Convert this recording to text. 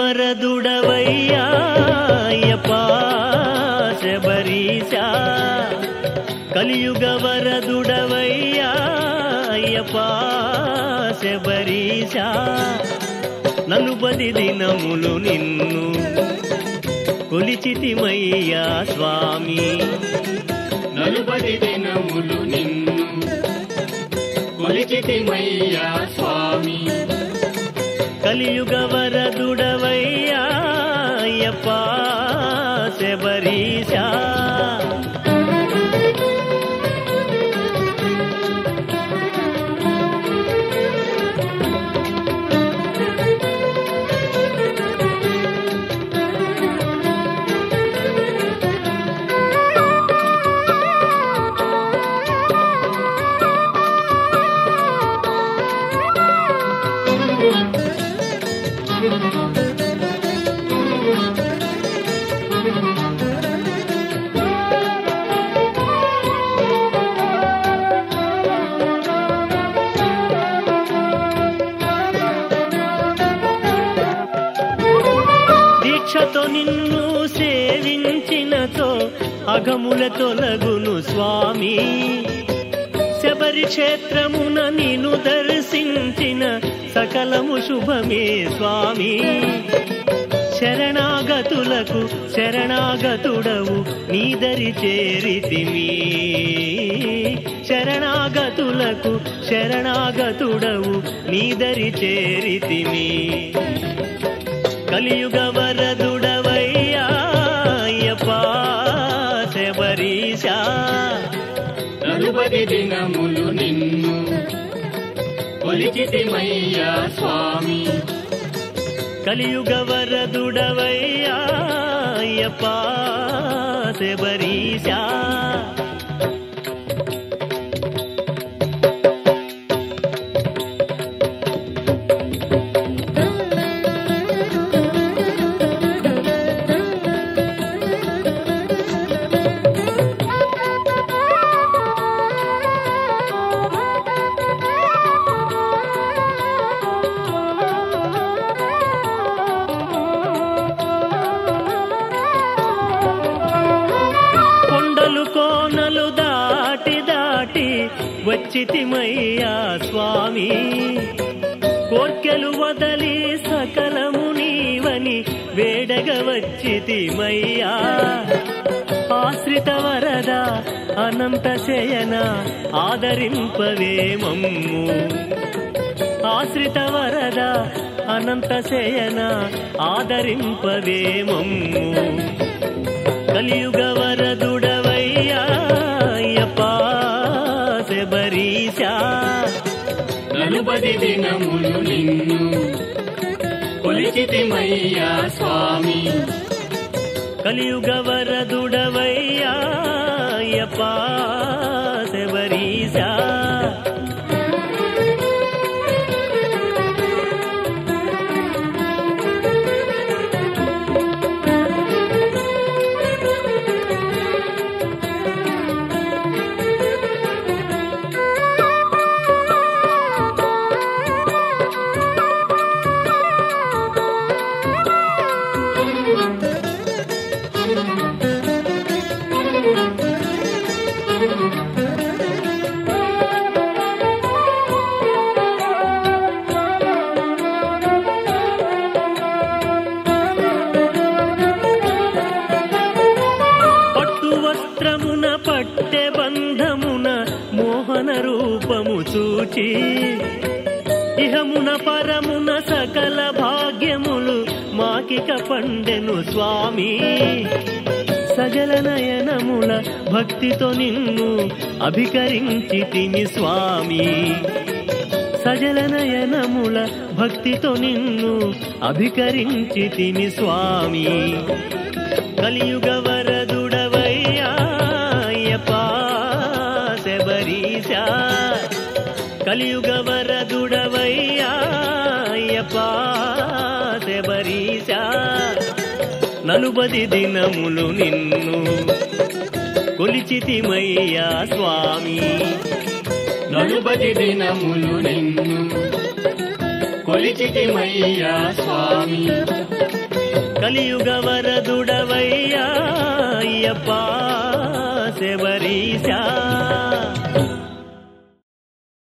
వరదుడవయ్యాయప్పా శబరీశా కలియుగ వరదుడవయ్యాయప్పా శబరీశా నలుబది దినములు నిన్ను కొలిచితిమయ్యా స్వామి నలుబడి దినములు నిన్ను కొలిచితిమయ్యా స్వామి కలియుగ వరదుడవయ్యాయప్పా శబరీశా దీక్షతో నిన్ను సేవించినతో అగముల తొలగును స్వామి శబరి క్షేత్రమున నిన్ను దర్శించిన సకలము శుభమే స్వామి శరణాగతులకు శరణాగతుడవు నీదరి చేరితిమి శరణాగతులకు శరణాగతుడవు నీదరి చేరితిమి కలియుగ వరదుడవయ్యాయప్పా శబరీశా నలుబడి దినములు నిన్ను కొలిచితిమయ్యా స్వామి కలియుగ వరదుడవయ్యాయప్పా శబరీశా కొండలు కోనలు దాటి దాటి వచ్చితిమయ్యా స్వామి కోర్కెలు వదలి సకలము నీవని వేడగ వచ్చితిమయ్యా ఆశ్రిత వరద అనంత శయన ఆదరింపవే మమ్ము ఆశ్రిత వరద అనంత శయన ఆదరింపవే మమ్ము కలియుగ వరదుడవయ్యాయప్పా శబరీశా నలుబడి దినములు నిన్ను కొలిచితిమయ్యా స్వామి కలియుగ వరదుడవయ్యాయప్పా శబరీశా పట్టు వస్త్రమున పట్టె బంధమున మోహన రూపము చూచి ఇహమున పరమున సకల భాగ్యములు మాకిక పండెను స్వామి సజల నయనముల భక్తితో నిన్ను అభికరించి తిని స్వామి సజల నయనముల భక్తితో నిన్ను అభికరించి తిని స్వామి కలియుగ వరదుడవయ్యాయప్పా శబరీశా కలియుగ వరదుడవయ్యాయప్పా శబరీశా నలుబది దినములు నిన్ను కొలిచితిమయ్యా స్వామి నలుబది దినములు నిన్ను కొలిచితిమయ్యా స్వామి కలియుగ వరదుడవయ్యా అయ్యప్ప శబరీశా